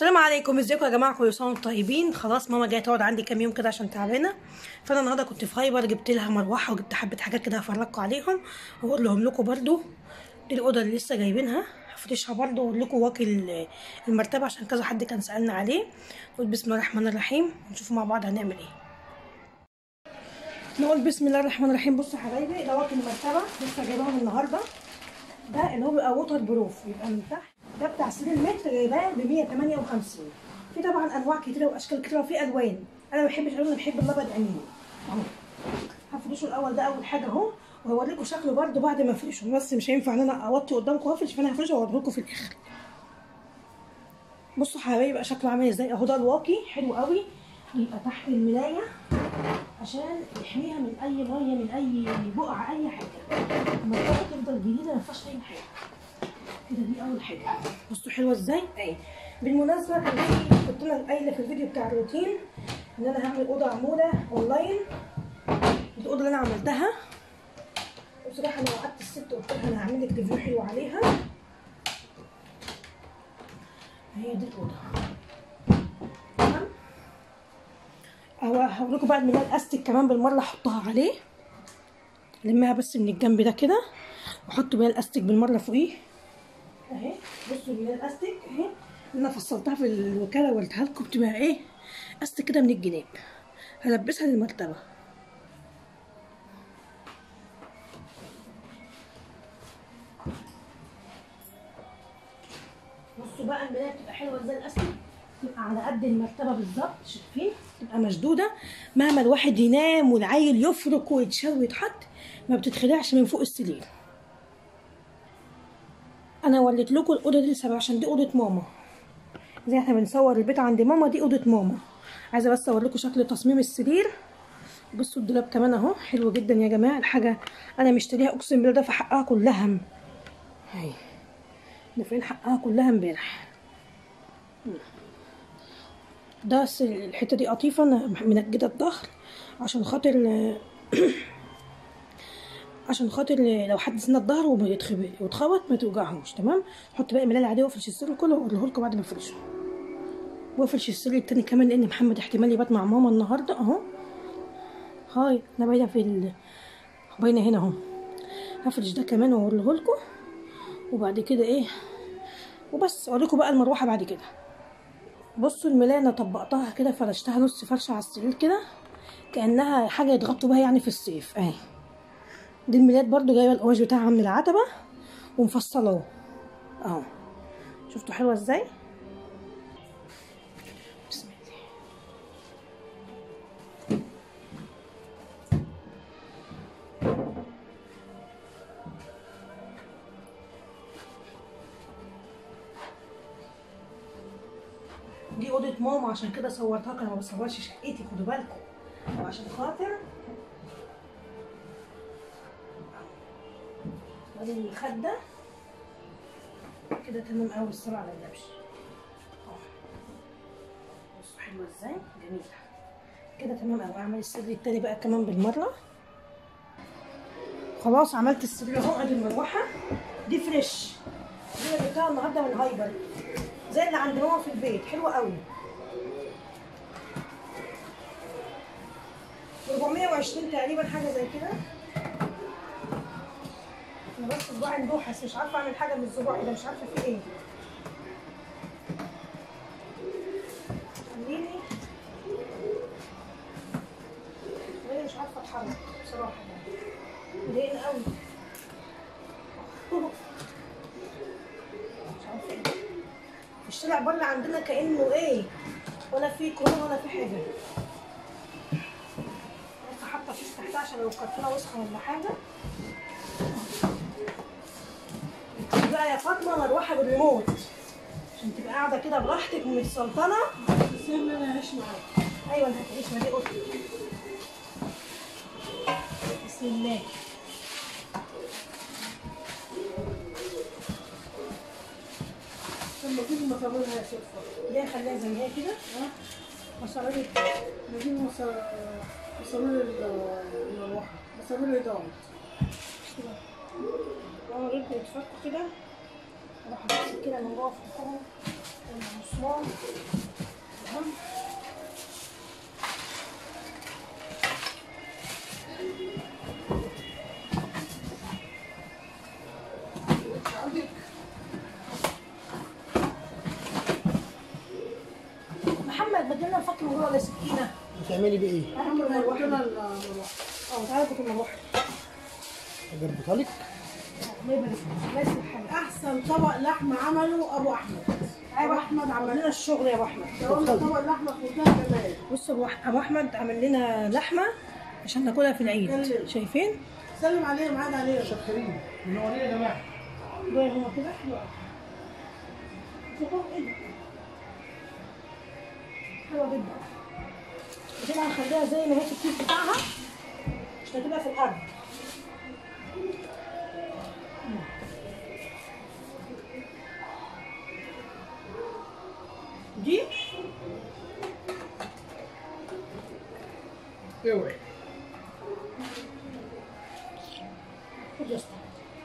السلام عليكم ازيكم يا جماعه كل سنه وانتم طيبين خلاص ماما جايه تقعد عندي كام يوم كده عشان تعبانه فانا النهارده كنت في هايبر جبت لها مروحه وجبت حبه حاجات كده هفرجكم عليهم واقول لهم لكم برده دي الاوضه اللي لسه جايبينها هفرشها برده واقول لكم واكل المرتبه عشان كذا حد كان سالنا عليه نقول بسم الله الرحمن الرحيم ونشوف مع بعض هنعمل ايه نقول بسم الله الرحمن الرحيم بصوا يا حبايبي ده واكل المرتبه لسه جايباهم النهارده ده اللي هو بيبقى ووتر بروف يبقى من تحت ده بتاع سرير المتر جايباه ب 158 في طبعا انواع كتيره واشكال كتيره وفي الوان انا ما بحبش الوان بحب الابيض عميني اهو هفرشه الاول ده اول حاجه اهو وهوريكم شكله برده بعد ما افرشه بس مش هينفع ان انا اوطي قدامكم وافرش فانا هفرشه واوريه لكم في الاخر بصوا حبايبي بقى شكله عامل ازاي اهو ده الواقي حلو قوي يبقى تحت الملايه عشان يحميها من اي ميه من اي بقعه اي حاجه المنطقه تفضل جديده ما فيهاش اي حاجه كده دي اول حاجه بصوا حلوه ازاي اهي بالمناسبه كان في كنت انا قايله في الفيديو بتاع الروتين ان انا هعمل اوضه عموله اونلاين الاوضه اللي انا عملتها بصراحه انا وعدت الست قلت لها انا هعمل لك ريفيو حلو عليها هي دي الاوضه تمام اهو هوريكم بقى الملايه الاستيك كمان بالمره احطها عليه لمها بس من الجنب ده كده واحط ملايه الاستيك بالمره فوقيه اهي بصوا الملايه الاستيك اهي انا فصلتها في الوكاله وقلتها لكم بتبقى ايه استيك كده من الجناب هلبسها للمرتبه بصوا بقى الملايه بتبقى حلوه ازاي الاستيك تبقى على قد المرتبه بالظبط شايفين تبقى مشدوده مهما الواحد ينام والعيل يفرك ويتشال ويتحط ما بتتخلعش من فوق السرير انا وليت لكم الاوضه دي لسبب عشان دي اوضه ماما زي احنا بنصور البيت عند ماما دي اوضه ماما عايزه بس اوريكم شكل تصميم السرير بصوا الدولاب كمان اهو حلو جدا يا جماعه الحاجه انا مشتريها اقسم بالله ده في حقها كلها اهي دافعين حقها كلها امبارح ده الحته دي قطيفه انا منجده الظهر عشان خاطر عشان خاطر لو حد سند الظهر واتخبط ما توجعهوش تمام حط بقى الملايه العاديه وافرش السرير كله واوريه لكم بعد ما افرشه وافرش السرير التاني كمان لان محمد احتمال يبات مع ماما النهارده اهو هاي انا باينه في ال... باينه هنا اهو هفرش ده كمان واوريه لكم وبعد كده ايه وبس اوريكم بقى المروحه بعد كده بصوا الملايه انا طبقتها كده فرشتها نص فرشه على السرير كده كانها حاجه يتغطوا بها يعني في الصيف اهي دي الملايات برضو جايبه القماش بتاعها من العتبه ومفصله اهو شفتوا حلوه ازاي بسم الله دي اوضه ماما عشان كده صورتها كان ما بصورش شقتي خدوا بالكم وعشان خاطر ادي المخده كده تمام قوي الصبع على اللبش بصوا حلوه ازاي جميله كده تمام قوي اعمل السرير التاني بقى كمان بالمره خلاص عملت السرير اهو ادي المروحه دي فريش دي اللي جبتها النهارده من هايبر زي اللي عند ماما في البيت حلوه قوي 420 تقريبا حاجه زي كده انا بس صباعي مدوحس مش عارفه اعمل حاجه من الصباع ده مش عارفه في ايه خليني خليني مش عارفه اتحرك بصراحه يعني مضايقني قوي مش عارفه ايه الشارع بره عندنا كانه ايه ولا في كورونا ولا في حاجه بس حاطه كيس تحتها عشان لو كرتونه وسخه ولا حاجه بقى يا فاطمه مروحه بالريموت عشان تبقى قاعده كده براحتك ومتسلطنه بس انا هعيش معاك ايوه انت هتعيش ما دي اوضتك بسم الله لما تيجي مصابيرها يا شيخ ليه خليها زي ما هي كده ها مصابير نجيب مصابير المروحة مصابير الإضاءة اه رجلي يتفكوا كده اروح ابص كده من جوه في الكوره مسمار تمام عندك محمد بدلنا نفك الموضوع ولا سكينه هتعملي بيه ايه؟ احنا ربنا المروحه اه تعالى كنت المروحه اجربها لك الله يبارك فيك الله يصلح حالك احسن طبق لحمه عمله ابو احمد ابو احمد عمل لنا الشغل يا ابو احمد قلنا طبق لحمه في منتهى الجمال بص ابو أح- ابو احمد عمل لنا لحمه عشان ناكلها في العيد كلم. شايفين سلم عليه معاد عليه شكرين منورين يا جماعه دول هما كده حلو قوي. شوفوا ايه ده حلوه جدا وطبعا هنخليها زي ما هي في الكيس بتاعها مش هتبقى في الارض دي اوعي خد يا اسطى.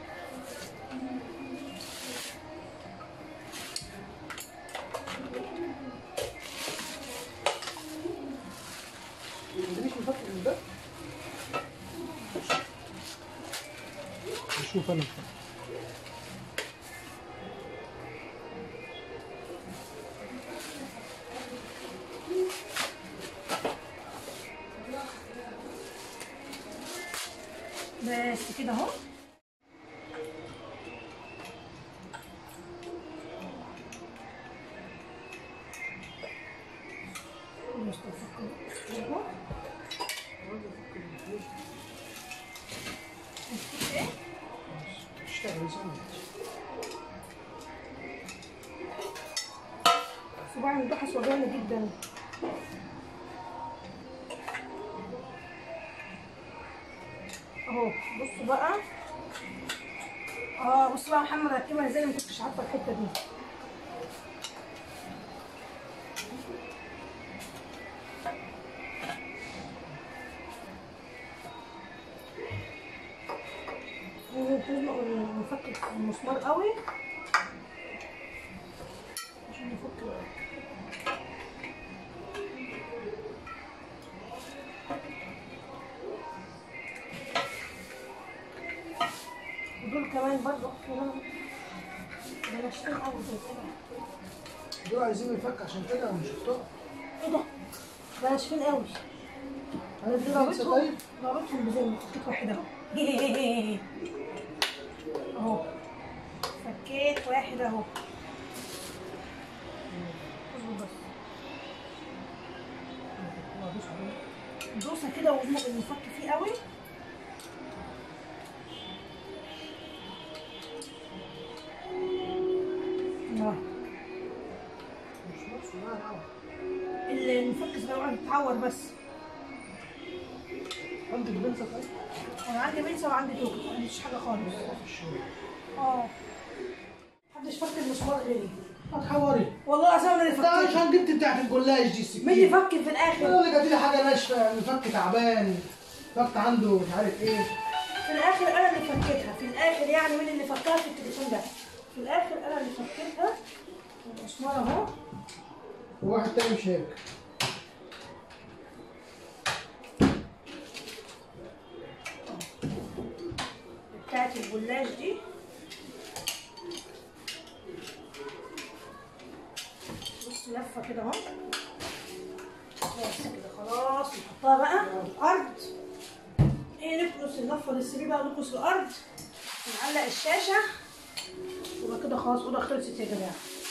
مش مفكر من ده شوف انا بس كده اهو اشتغل زي ما انت. صباعي متبحث وجعني جدا اهو بصوا بقى اه بصوا بقى يا محمد ركبها ازاي ما كنتش عارفه الحته دي لازم نفك المسمار قوي عشان نفك ودول كمان برضه بلاشتين قوي زي كده دول عايزين يفك عشان كده مش هتقع ايه ده؟ بلاشتين قوي عارف دي لسه طيب رابطهم بزي فكيت واحد اهو اهو فكيت واحد اهو اصبر بس دوسه كده ونفك فيه قوي الله مش نفسه لا لا اللي المفكس ده يقعد يتعور بس عندك بنسة طيب انا عندي بنسى وعندي توكل ما عنديش حاجه خالص في الشغل اه محدش فك المسمار غيري هتحوري والله العظيم انا اللي انت فكيت عشان جبت بتاعت الجلاش دي السكين مين اللي فك في الاخر انا اللي جات لي حاجه ناشفه يعني فك تعبان فك عنده مش عارف ايه في الاخر انا اللي فكيتها في الاخر يعني مين اللي فكها في التليفون ده في الاخر انا اللي فكيتها المسمار اهو وواحد تاني مش هيك بتاعت الجلاش دي بص لفه كده اهو بس كده خلاص نحطها بقى في الارض ايه نكنس اللفه دي السرير بقى نكنس الارض ونعلق الشاشه يبقى كده خلاص اوضه خلصت يا جماعه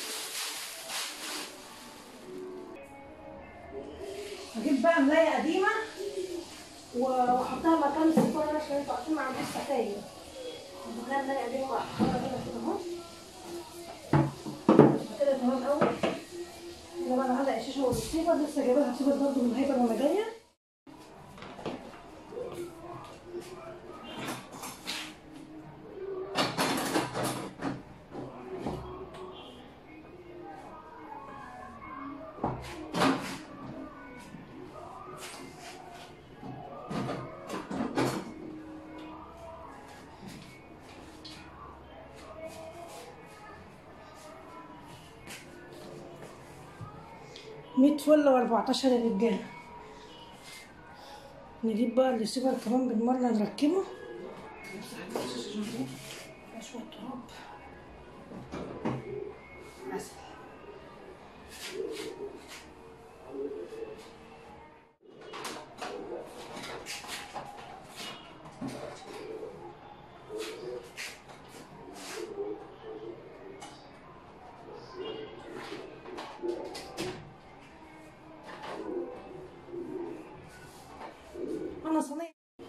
هجيب بقى ملايه قديمه و- واحطها مكان السفاره ده عشان انتوا عارفين ما عنديش ستاير مكان ملايه قديمه واحطها هنا كده اهو يبقى كده تمام قوي كده بقى نعلق الشاشه والريسيفر لسه جايبها ريسيفر برضه من هيبر وانا جايه 100 فل و14 رجاله نجيب بقى الريسيفر كمان بالمره نركبه شويه تراب عسل انا صينيه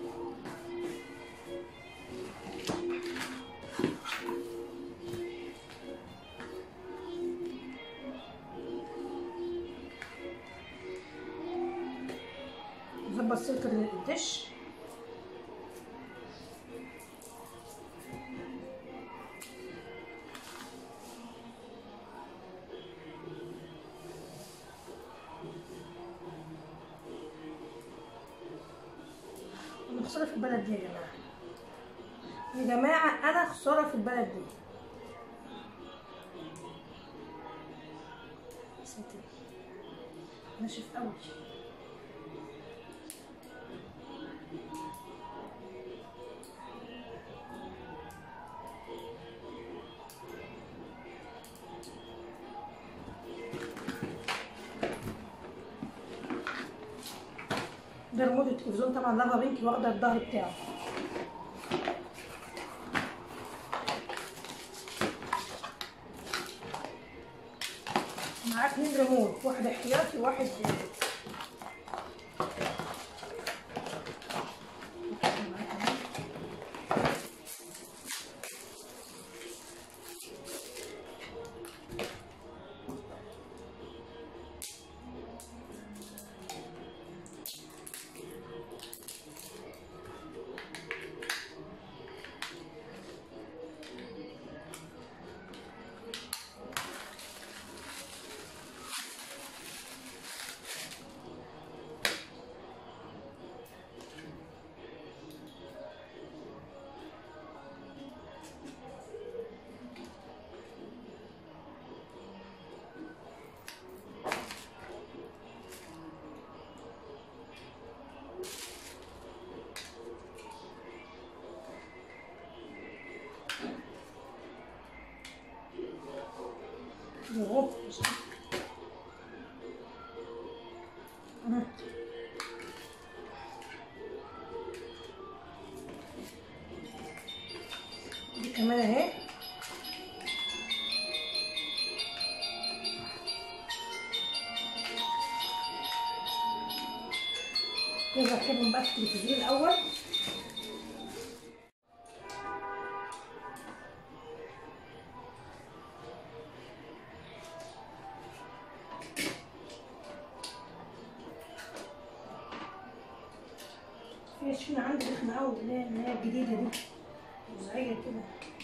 نظبط سلك الدش انا خساره في البلد دي يا جماعه يا جماعه انا خساره في البلد دي ساتر ناشف قوي ده ريموت التلفزيون طبعا لافا بينكي واخده الظهر بتاعه معاه اتنين ريموت واحد احتياطي وواحد اهو أهو. دي كمان اهي يلا نركبهم بقى في التلفزيون الاول في شفنا عندي رخمة أوي اللي هي اللي هي الجديدة دي مزعجة كده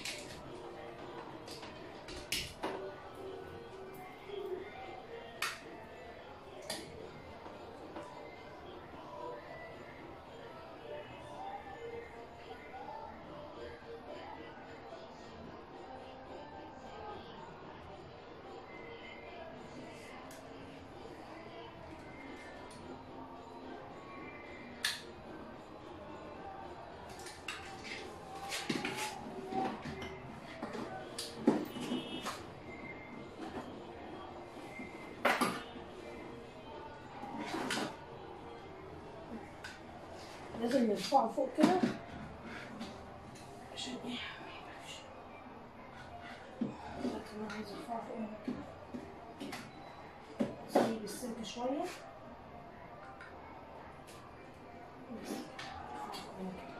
لازم نرفعه فوق كده عشان ايه ما يبقاش. ده كمان عايز ارفعه فوق هنا كده اسيب السلك شوية بس. ارفعه فوق هنا كده.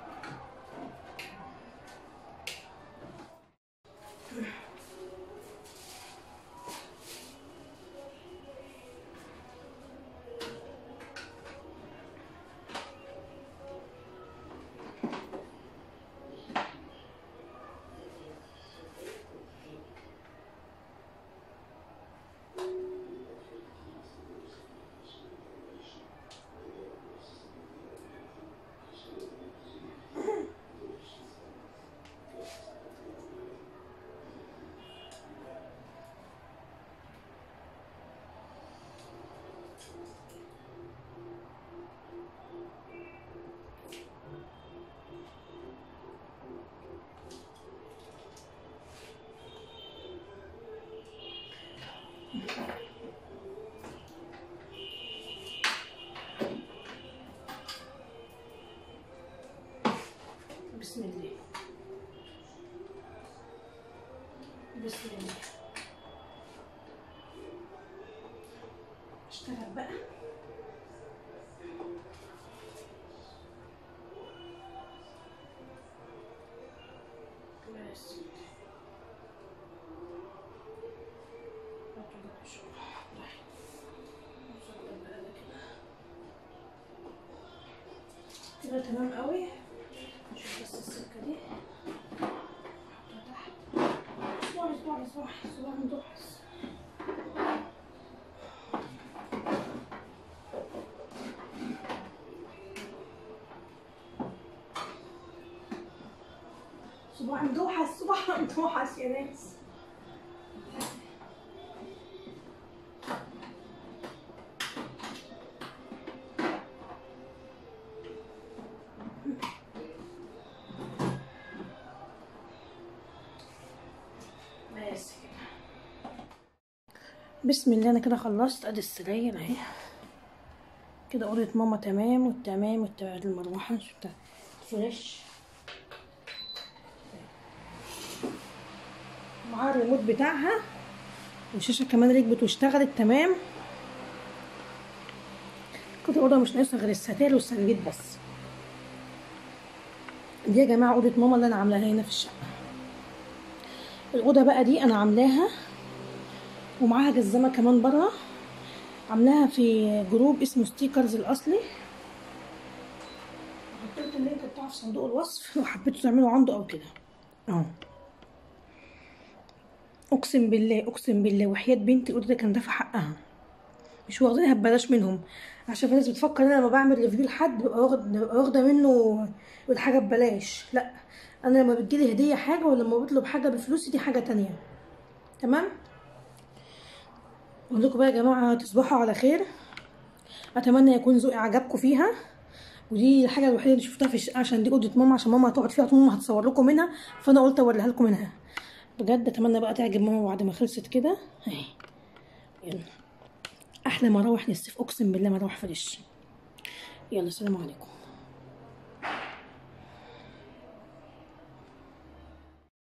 بسم الله بسم الله اشتغل بقى بس كده تمام قوي نشوف بس السكه دي نحطها تحت صباح صباح صباح صباح مدوحس صباح مدوحس صباح مدوحس يا ناس بس كده بسم الله انا كده خلصت ادي السراير اهي كده اوضه ماما تمام والتمام والتمام المروحه شفتها فريش معاها الريموت بتاعها والشاشه كمان ركبت واشتغلت تمام كده اوضه مش ناقصها غير الستاير والسجاد بس دي يا جماعه اوضه ماما اللي انا عاملاها هنا في الشقه الاوضه بقى دي انا عاملاها ومعاها جزمه كمان بره عاملاها في جروب اسمه ستيكرز الاصلي حطيت اللينك بتاعه في صندوق الوصف لو حبيتوا تعملوا عنده او كده اهو اقسم بالله اقسم بالله وحياه بنتي الاوضه دي كان دافع حقها مش واخدينها ببلاش منهم عشان في ناس بتفكر ان انا لما بعمل ريفيو لحد ببقى واخد- ببقى واخده منه الحاجه ببلاش لا انا لما بتجيلي هديه حاجه ولما بطلب حاجه بفلوسي دي حاجه تانية تمام اقول لكم بقى يا جماعه تصبحوا على خير اتمنى يكون ذوقي عجبكم فيها ودي الحاجه الوحيده اللي شفتها في الشقه عشان دي اوضه ماما عشان ماما هتقعد فيها ماما هتصور لكم منها فانا قلت اوريها لكم منها بجد اتمنى بقى تعجب ماما بعد ما خلصت كده اهي يلا احلى مراوح للصيف اقسم بالله مراوح فريش يلا سلام عليكم